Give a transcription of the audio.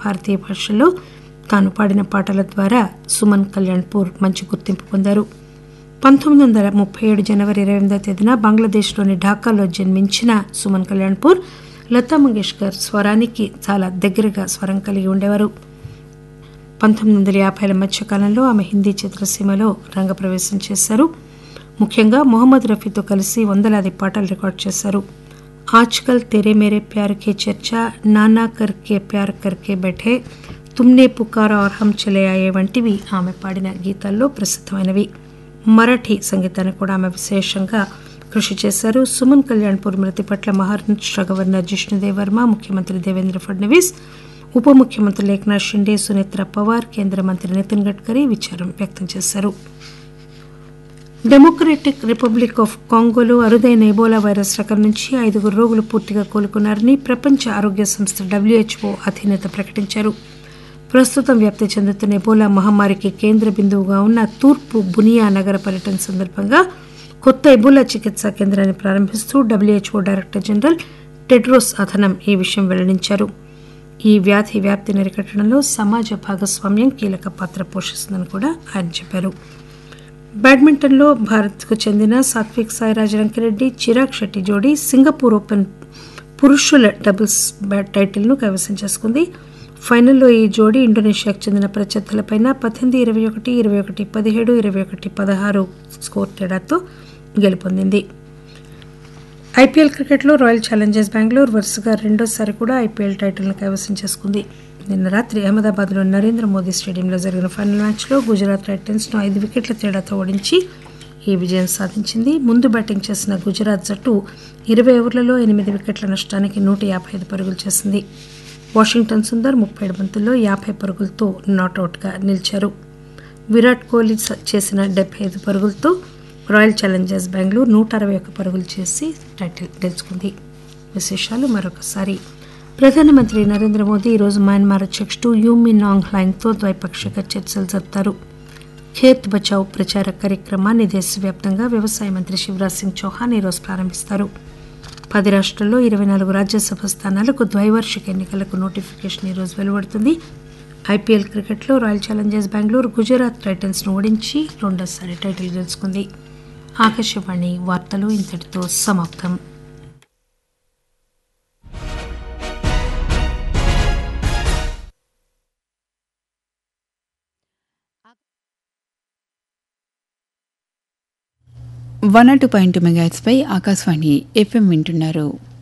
భారతీయ భాషల్లో తాను పాడిన పాటల ద్వారా సుమన్ కళ్యాణ్పూర్ మంచి గుర్తింపు పొందారు పంతొమ్మిది వందల ముప్పై ఏడు జనవరి ఇరవై ఎనిమిదో తేదీన బంగ్లాదేశ్లోని ఢాకాలో జన్మించిన సుమన్ కళ్యాణ్పూర్ లతా మంగేష్కర్ స్వరానికి చాలా దగ్గరగా స్వరం కలిగి ఉండేవారు పంతొమ్మిది వందల యాభైల మధ్యకాలంలో ఆమె హిందీ చిత్రసీమలో రంగప్రవేశం చేశారు ముఖ్యంగా మొహమ్మద్ రఫీతో కలిసి వందలాది పాటలు రికార్డు చేశారు ఆజ్కల్ తెరే మేరే ప్యార్ కే చర్చా నానా కర్కే ప్యార్ కర్కే బెఠే తుమ్నే పుకారా और हम చలే ఆయే వంటివి ఆమె పాడిన గీతాల్లో ప్రసిద్ధమైనవి మరాఠీ సంగీతాన్ని కూడా ఆమె విశేషంగా కృషి చేశారు సుమన్ కళ్యాణ్పూర్ మృతి పట్ల మహారాష్ట్ర గవర్నర్ జిష్ణుదేవ్ వర్మ ముఖ్యమంత్రి దేవేంద్ర ఫడ్నవీస్ ఉప ముఖ్యమంత్రి ఏక్నాథ్ షిండే సునేత్ర పవార్ కేంద్ర మంత్రి నితిన్ గడ్కరీ విచారం వ్యక్తం చేశారు డెమోక్రటిక్ రిపబ్లిక్ ఆఫ్ కాంగోలో అరుదైన ఎబోలా వైరస్ రకం నుంచి ఐదుగురు రోగులు పూర్తిగా కోలుకున్నారని ప్రపంచ ఆరోగ్య సంస్థ డబ్ల్యూహెచ్ఓ అధినేత ప్రకటించారు ప్రస్తుతం వ్యాప్తి చెందుతున్న ఎబోలా మహమ్మారికి కేంద్ర బిందువుగా ఉన్న తూర్పు బునియా నగర పర్యటన సందర్భంగా కొత్త ఎబోలా చికిత్సా కేంద్రాన్ని ప్రారంభిస్తూ WHO director general Tedros Adhanom ఈ విషయం వెల్లడించారు ఈ వ్యాధి వ్యాప్తిని అరికట్టడంలో సమాజ భాగస్వామ్యం కీలక పాత్ర పోషిస్తుందని కూడా ఆయన చెప్పారు బ్యాడ్మింటన్లో భారత్కు చెందిన సాత్విక్ సాయిరాజ్ రంకిరెడ్డి చిరాగ్ షెట్టి జోడీ సింగపూర్ ఓపెన్ పురుషుల డబుల్స్ బ్యాట్ టైటిల్ను కైవసం చేసుకుంది ఫైనల్లో ఈ జోడీ ఇండోనేషియాకు చెందిన ప్రత్యర్థులపై పద్దెనిమిది ఇరవై ఒకటి ఇరవై ఒకటి పదిహేడు ఇరవై ఒకటి పదహారు స్కోర్ తేడాతో గెలుపొందింది ఐపీఎల్ క్రికెట్లో రాయల్ ఛాలెంజర్స్ బెంగళూరు వరుసగా రెండోసారి కూడా ఐపీఎల్ టైటిల్ను కైవసం చేసుకుంది నిన్న రాత్రి అహ్మదాబాద్లోని నరేంద్ర మోదీ స్టేడియంలో జరిగిన ఫైనల్ మ్యాచ్లో గుజరాత్ టైటన్స్ను ఐదు వికెట్ల తేడాతో ఓడించి ఈ విజయం సాధించింది ముందు బ్యాటింగ్ చేసిన గుజరాత్ జట్టు ఇరవై ఓవర్లలో ఎనిమిది వికెట్ల నష్టానికి నూట యాభై ఐదు పరుగులు చేసింది వాషింగ్టన్ సుందర్ ముప్పై ఏడు బంతుల్లో యాభై పరుగులతో నాటౌట్గా నిలిచారు విరాట్ కోహ్లీ స- చేసిన డెబ్బై ఐదు పరుగులతో రాయల్ ఛాలెంజర్స్ బెంగళూరు నూట అరవై ఒక్క పరుగులు చేసి టైటిల్ గెలుచుకుంది విశేషాలు మరొకసారి ప్రధానమంత్రి నరేంద్ర మోదీ ఈరోజు మయన్మార్ అధ్యక్షుడు యూమి నాంగ్ హ్లాంగ్తో ద్వైపాక్షిక చర్చలు జరుపుతారు ఖేత్ బచావ్ ప్రచార కార్యక్రమాన్ని దేశవ్యాప్తంగా వ్యవసాయ మంత్రి శివరాజ్ సింగ్ చౌహాన్ ఈరోజు ప్రారంభిస్తారు పది రాష్ట్రాల్లో ఇరవై నాలుగు రాజ్యసభ స్థానాలకు ద్వైవార్షిక ఎన్నికలకు నోటిఫికేషన్ ఈరోజు వెలువడుతుంది ఐపీఎల్ క్రికెట్లో రాయల్ ఛాలెంజర్స్ బెంగళూరు గుజరాత్ టైటన్స్ను ఓడించి రెండోసారి టైటిల్ గెలుచుకుంది ఆకాశవాణి వార్తలు ఇంతటితో సమాప్తం వన్ టూ పాయింట్ మెగాట్స్పై ఆకాశవాణి ఎఫ్ఎం వింటున్నారు